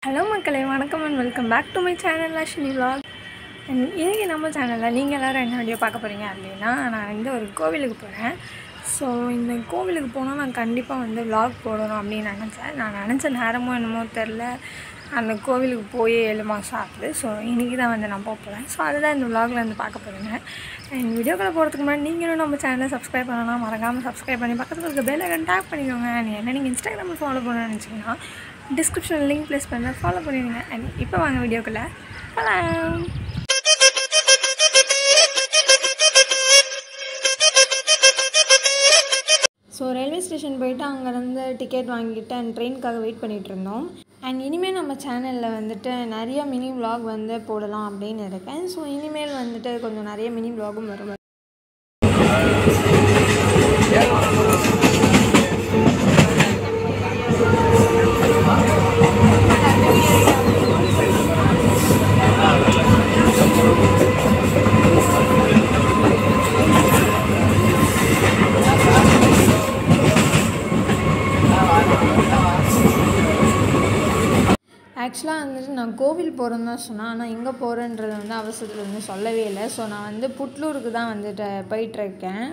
hello மக்களே வணக்கம் and welcome back to my channel Ashwini vlog and இன்றைக்கி நம்ம சேனலில் நீங்கள் எல்லோரும் என்ன வீடியோ பார்க்க போகிறீங்க அப்படின்னா நான் வந்து ஒரு கோவிலுக்கு போகிறேன் ஸோ இந்த கோவிலுக்கு போனால் நான் கண்டிப்பாக வந்து vlog போடணும் அப்படின்னு நினச்சேன் நான் நினச்ச நேரமோ என்னமோ தெரில அந்த கோவிலுக்கு போய் ஏழு மாதம் ஆகுது ஸோ இன்றைக்கி தான் வந்து நான் போக போகிறேன் ஸோ அதுதான் இந்த vlogல வந்து பார்க்க போகிறீங்க அண்ட் வீடியோக்களை போகிறதுக்கு முன்னாடி நீங்களும் நம்ம சேனலை சப்ஸ்கிரைப் பண்ணலாம் மறக்காமல் சப்ஸ்கிரைப் பண்ணி பக்கத்தில் இருக்க பெல் ஐக்கன் டேப் பண்ணிக்கோங்க அண்ட் என்ன நீங்கள் இன்ஸ்டாகிராமில் ஃபாலோ பண்ண நினச்சிங்கன்னா டிஸ்கிரிப்ஷன் லிங்க் ப்ளேஸ் பண்ண ஃபாலோ பண்ணிடுங்க அண்ட் இப்போ வாங்க வீடியோக்குள்ளே போகலாம் ஸோ ரயில்வே ஸ்டேஷன் போயிட்டு அங்கேருந்து டிக்கெட் வாங்கிட்டு அண்ட் ட்ரெயினுக்காக வெயிட் பண்ணிகிட்டு இருந்தோம் அண்ட் இனிமேல் நம்ம சேனலில் வந்துட்டு நிறைய மினி vlog வந்து போடலாம் அப்படின்னு இருக்கேன் ஸோ இனிமேல் வந்துட்டு கொஞ்சம் நிறைய மினி vlogகும் வரும் ஆக்சுவலாக வந்துட்டு நான் கோவில் போகிறேன்னு தான் சொன்னேன் ஆனால் எங்கே போகிறேன்றது வந்து அவசரத்தில் வந்து சொல்லவே இல்லை ஸோ நான் வந்து புட்லூருக்கு தான் வந்துட்டு போயிட்டுருக்கேன்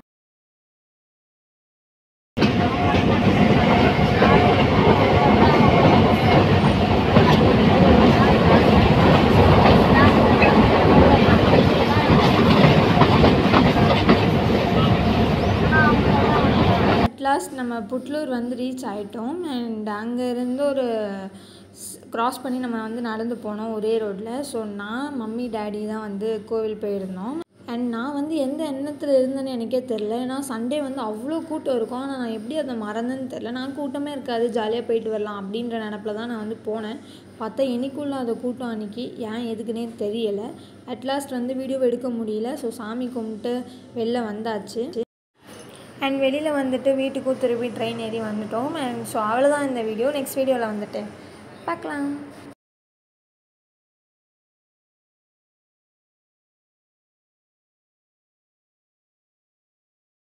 அட் லாஸ்ட் நம்ம புட்லூர் வந்து ரீச் ஆகிட்டோம் அண்ட் அங்கேருந்து ஒரு க்ராஸ் பண்ணி நம்ம வந்து நடந்து போனோம் ஒரே ரோட்டில் ஸோ நான் மம்மி டேடி தான் வந்து கோவில் போயிருந்தோம் அண்ட் நான் வந்து எந்த எண்ணத்தில் இருந்தேன்னு எனக்கே தெரில ஏன்னா சண்டே வந்து அவ்வளோ கூட்டம் இருக்கும் ஆனால் நான் எப்படி அதை மறந்தேன்னு தெரில நான் கூட்டமே இருக்காது ஜாலியாக போயிட்டு வரலாம் அப்படின்ற நினப்பில் தான் நான் வந்து போனேன் பார்த்தா எனக்குள்ள அந்த கூட்டம் அன்றைக்கி ஏன் எதுக்குன்னே தெரியலை அட்லாஸ்ட் வந்து வீடியோ எடுக்க முடியல ஸோ சாமி கும்பிட்டு வெளில வந்தாச்சு அண்ட் வெளியில் வந்துட்டு வீட்டுக்கும் திருப்பி ட்ரெயின் ஏறி வந்துட்டோம் அண்ட் ஸோ அவ்வளோதான் இந்த வீடியோ நெக்ஸ்ட் வீடியோவில் வந்துட்டு பார்க்கலாம்